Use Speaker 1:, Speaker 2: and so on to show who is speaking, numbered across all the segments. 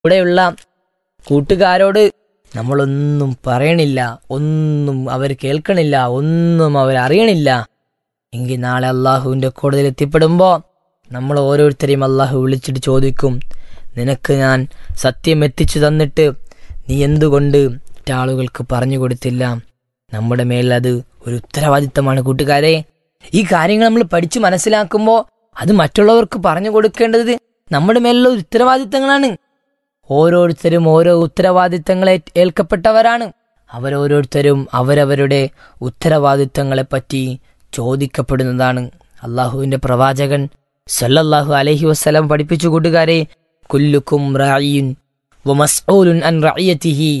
Speaker 1: കൂടെയുള്ള കൂട്ടുകാരോട് നമ്മളൊന്നും പറയണില്ല ഒന്നും അവർ കേൾക്കണില്ല ഒന്നും അവർ അറിയണില്ല എങ്കിൽ നാളെ അള്ളാഹുവിൻ്റെ കോടതിയിൽ എത്തിപ്പെടുമ്പോൾ നമ്മൾ ഓരോരുത്തരെയും അള്ളാഹു വിളിച്ചിട്ട് ചോദിക്കും നിനക്ക് ഞാൻ സത്യം എത്തിച്ചു തന്നിട്ട് നീ എന്തുകൊണ്ട് ആളുകൾക്ക് പറഞ്ഞു കൊടുത്തില്ല നമ്മുടെ മേൽ അത് ഒരു ഉത്തരവാദിത്തമാണ് കൂട്ടുകാരെ ഈ കാര്യങ്ങൾ നമ്മൾ പഠിച്ചു മനസ്സിലാക്കുമ്പോൾ അത് മറ്റുള്ളവർക്ക് പറഞ്ഞു കൊടുക്കേണ്ടത് നമ്മുടെ മേലുള്ള ഒരു ഉത്തരവാദിത്തങ്ങളാണ് ഓരോരുത്തരും ഓരോ ഉത്തരവാദിത്തങ്ങളെ ഏൽക്കപ്പെട്ടവരാണ് അവരോരോരുത്തരും അവരവരുടെ ഉത്തരവാദിത്തങ്ങളെപ്പറ്റി ചോദിക്കപ്പെടുന്നതാണ് അള്ളാഹുവിന്റെ പ്രവാചകൻ സല്ലല്ലാഹു അലൈഹി വസ്സലാം പഠിപ്പിച്ചു കൂട്ടുകാരെ കുല്ലുക്കും റായിൻ വമസ്ഊലുൻ അൻ റഅയതിഹി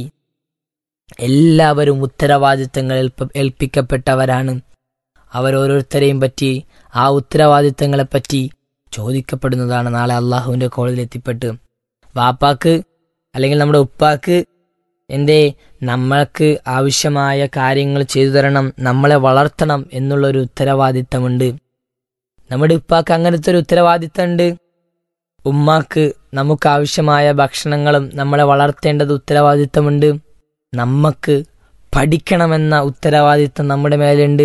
Speaker 1: എല്ലാവരും ഉത്തരവാദിത്തങ്ങൾ ഏൽപ്പ- ഏൽപ്പിക്കപ്പെട്ടവരാണ് അവരോരോരുത്തരെയും പറ്റി ആ ഉത്തരവാദിത്തങ്ങളെപ്പറ്റി ചോദിക്കപ്പെടുന്നതാണ് നാളെ അള്ളാഹുവിന്റെ കോളേജിൽ എത്തിപ്പെട്ട് വാപ്പാക്ക് അല്ലെങ്കിൽ നമ്മുടെ ഉപ്പാക്ക് എന്തേ നമ്മൾക്ക് ആവശ്യമായ കാര്യങ്ങൾ ചെയ്തു തരണം നമ്മളെ വളർത്തണം എന്നുള്ളൊരു ഉത്തരവാദിത്തമുണ്ട് നമ്മുടെ ഉപ്പാക്ക് അങ്ങനത്തെ ഒരു ഉത്തരവാദിത്തമുണ്ട് ഉമ്മാക്ക് നമുക്ക് ആവശ്യമായ ഭക്ഷണങ്ങളും നമ്മളെ വളർത്തേണ്ടത് ഉത്തരവാദിത്തമുണ്ട് നമുക്ക് പഠിക്കണമെന്ന ഉത്തരവാദിത്തം നമ്മുടെ മേലുണ്ട്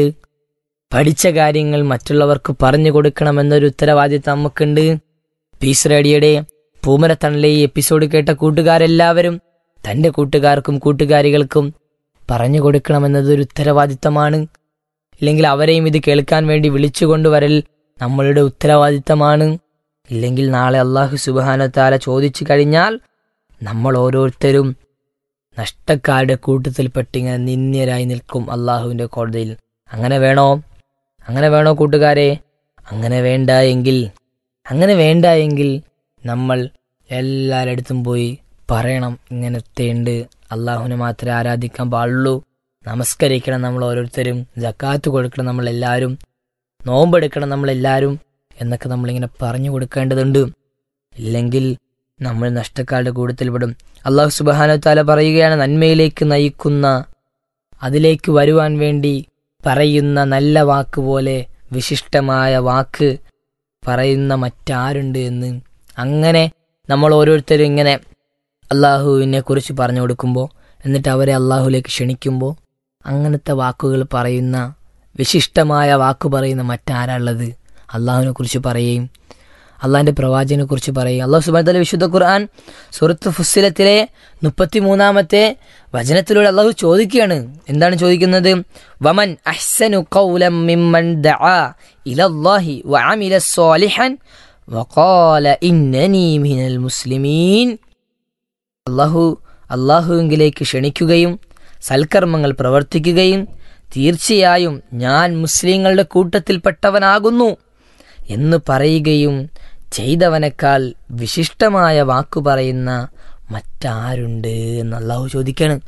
Speaker 1: പഠിച്ച കാര്യങ്ങൾ മറ്റുള്ളവർക്ക് പറഞ്ഞു കൊടുക്കണമെന്നൊരു ഉത്തരവാദിത്തം നമുക്കുണ്ട് പീസ് റേഡിയോയുടെ പൂമരത്തണലെ ഈ എപ്പിസോഡ് കേട്ട കൂട്ടുകാരെല്ലാവരും തന്റെ കൂട്ടുകാർക്കും കൂട്ടുകാരികൾക്കും പറഞ്ഞു കൊടുക്കണമെന്നതൊരു ഉത്തരവാദിത്തമാണ് ഇല്ലെങ്കിൽ അവരെയും ഇത് കേൾക്കാൻ വേണ്ടി വിളിച്ചുകൊണ്ടുവരൽ നമ്മളുടെ ഉത്തരവാദിത്തമാണ് ഇല്ലെങ്കിൽ നാളെ അള്ളാഹു സുബാനത്താല ചോദിച്ചു കഴിഞ്ഞാൽ നമ്മൾ ഓരോരുത്തരും നഷ്ടക്കാരുടെ കൂട്ടത്തിൽപ്പെട്ടിങ്ങനെ നിന്ദ്യരായി നിൽക്കും അള്ളാഹുവിന്റെ കോടതിയിൽ അങ്ങനെ വേണോ അങ്ങനെ വേണോ കൂട്ടുകാരെ അങ്ങനെ വേണ്ട എങ്കിൽ അങ്ങനെ വേണ്ട എങ്കിൽ നമ്മൾ എല്ലാവരടുത്തും പോയി പറയണം ഇങ്ങനത്തെ ഉണ്ട് അള്ളാഹുവിനെ മാത്രമേ ആരാധിക്കാൻ പാടുള്ളൂ നമസ്കരിക്കണം നമ്മൾ ഓരോരുത്തരും ജക്കാത്ത് കൊടുക്കണം നമ്മൾ എല്ലാവരും നോമ്പെടുക്കണം നമ്മൾ എല്ലാവരും എന്നൊക്കെ നമ്മളിങ്ങനെ പറഞ്ഞു കൊടുക്കേണ്ടതുണ്ട് ഇല്ലെങ്കിൽ നമ്മൾ നഷ്ടക്കാരുടെ കൂട്ടത്തിൽപ്പെടും അള്ളാഹു സുബാന താല പറയുകയാണ് നന്മയിലേക്ക് നയിക്കുന്ന അതിലേക്ക് വരുവാൻ വേണ്ടി പറയുന്ന നല്ല വാക്ക് പോലെ വിശിഷ്ടമായ വാക്ക് പറയുന്ന മറ്റാരുണ്ട് എന്ന് അങ്ങനെ നമ്മൾ ഓരോരുത്തരും ഇങ്ങനെ അള്ളാഹുവിനെ കുറിച്ച് പറഞ്ഞു കൊടുക്കുമ്പോൾ എന്നിട്ട് അവരെ അള്ളാഹുലേക്ക് ക്ഷണിക്കുമ്പോൾ അങ്ങനത്തെ വാക്കുകൾ പറയുന്ന വിശിഷ്ടമായ വാക്ക് പറയുന്ന മറ്റാരാളുള്ളത് അള്ളാഹുവിനെ കുറിച്ച് പറയുകയും അള്ളാഹിന്റെ പ്രവാചകനെ കുറിച്ച് പറയും അള്ളാഹു സുബാൻ വിശുദ്ധ ഖുർആൻ സുഹൃത്ത് ഫുസ്സിലത്തിലെ മുപ്പത്തി മൂന്നാമത്തെ വചനത്തിലൂടെ അള്ളാഹു ചോദിക്കുകയാണ് എന്താണ് ചോദിക്കുന്നത് വമൻ അഹ്സനു ഖൗലം മിമ്മൻ ദആ ഇലല്ലാഹി വഅമില സ്വാലിഹൻ വഖാല ഇന്നനി മിനൽ മുസ്ലിമീൻ അള്ളാഹു അള്ളാഹുവിങ്കിലേക്ക് ക്ഷണിക്കുകയും സൽക്കർമ്മങ്ങൾ പ്രവർത്തിക്കുകയും തീർച്ചയായും ഞാൻ മുസ്ലിങ്ങളുടെ കൂട്ടത്തിൽപ്പെട്ടവനാകുന്നു എന്ന് പറയുകയും ചെയ്തവനേക്കാൾ വിശിഷ്ടമായ വാക്കു പറയുന്ന മറ്റാരുണ്ട് എന്ന് അള്ളാഹു ചോദിക്കാണ്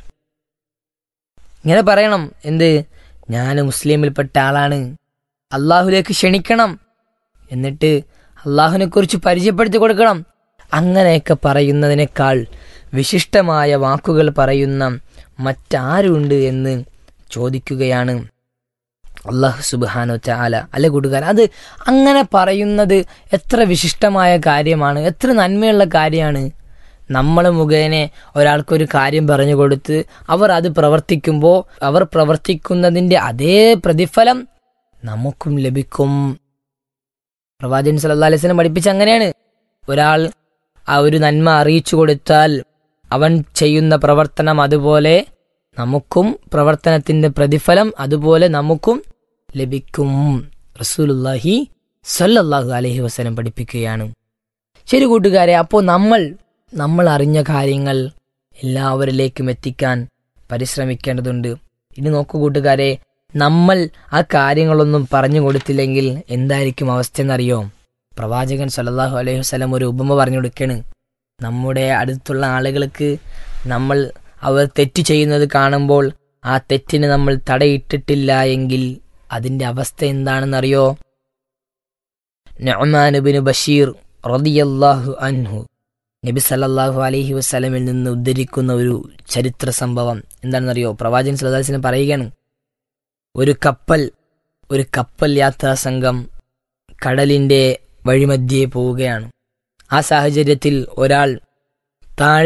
Speaker 1: ഇങ്ങനെ പറയണം എന്ത് ഞാൻ മുസ്ലിമിൽപ്പെട്ട ആളാണ് അള്ളാഹുലേക്ക് ക്ഷണിക്കണം എന്നിട്ട് അള്ളാഹുവിനെ കുറിച്ച് പരിചയപ്പെടുത്തി കൊടുക്കണം അങ്ങനെയൊക്കെ പറയുന്നതിനേക്കാൾ വിശിഷ്ടമായ വാക്കുകൾ പറയുന്ന മറ്റാരുണ്ട് എന്ന് ചോദിക്കുകയാണ് അള്ളാഹു സുബാനോ ചാല അല്ല കൂട്ടുകാർ അത് അങ്ങനെ പറയുന്നത് എത്ര വിശിഷ്ടമായ കാര്യമാണ് എത്ര നന്മയുള്ള കാര്യമാണ് നമ്മൾ മുഖേന ഒരാൾക്കൊരു കാര്യം പറഞ്ഞു കൊടുത്ത് അവർ അത് പ്രവർത്തിക്കുമ്പോൾ അവർ പ്രവർത്തിക്കുന്നതിൻ്റെ അതേ പ്രതിഫലം നമുക്കും ലഭിക്കും പ്രവാചകൻ സല്ലല്ലാഹു അലൈഹി വസല്ലം പഠിപ്പിച്ച അങ്ങനെയാണ് ഒരാൾ ആ ഒരു നന്മ അറിയിച്ചു കൊടുത്താൽ അവൻ ചെയ്യുന്ന പ്രവർത്തനം അതുപോലെ നമുക്കും പ്രവർത്തനത്തിന്റെ പ്രതിഫലം അതുപോലെ നമുക്കും ലഭിക്കും റസൂലുല്ലാഹി സല്ലല്ലാഹു അലൈഹി വസല്ലം പഠിപ്പിക്കുകയാണ് ശരി കൂട്ടുകാരെ അപ്പോൾ നമ്മൾ നമ്മൾ അറിഞ്ഞ കാര്യങ്ങൾ എല്ലാവരിലേക്കും എത്തിക്കാൻ പരിശ്രമിക്കേണ്ടതുണ്ട് ഇനി നോക്കൂ കൂട്ടുകാരെ നമ്മൾ ആ കാര്യങ്ങളൊന്നും പറഞ്ഞു കൊടുത്തില്ലെങ്കിൽ എന്തായിരിക്കും അവസ്ഥ എന്നറിയോ പ്രവാചകൻ സല്ലല്ലാഹു അലൈഹി വസല്ലം ഒരു ഉപമ പറഞ്ഞു കൊടുക്കുകയാണ് നമ്മുടെ അടുത്തുള്ള ആളുകൾക്ക് നമ്മൾ അവർ തെറ്റ് ചെയ്യുന്നത് കാണുമ്പോൾ ആ തെറ്റിന് നമ്മൾ തടയിട്ടിട്ടില്ല എങ്കിൽ അതിന്റെ അവസ്ഥ എന്താണെന്നറിയോ നഅ്മാനുബിന് ബഷീർ റളിയല്ലാഹു അൻഹു നബി സല്ലല്ലാഹു അലൈഹി വസല്ലമിൽ നിന്ന് ഉദ്ധരിക്കുന്ന ഒരു ചരിത്ര സംഭവം എന്താണെന്നറിയോ പ്രവാചകൻ സല്ലല്ലാഹു അലൈഹി വസല്ലം പറയുകയാണ് ഒരു കപ്പൽ ഒരു കപ്പൽ യാത്രാ സംഘം കടലിന്റെ വഴിമധ്യേ പോവുകയാണ് ആ സാഹചര്യത്തിൽ ഒരാൾ താഴെ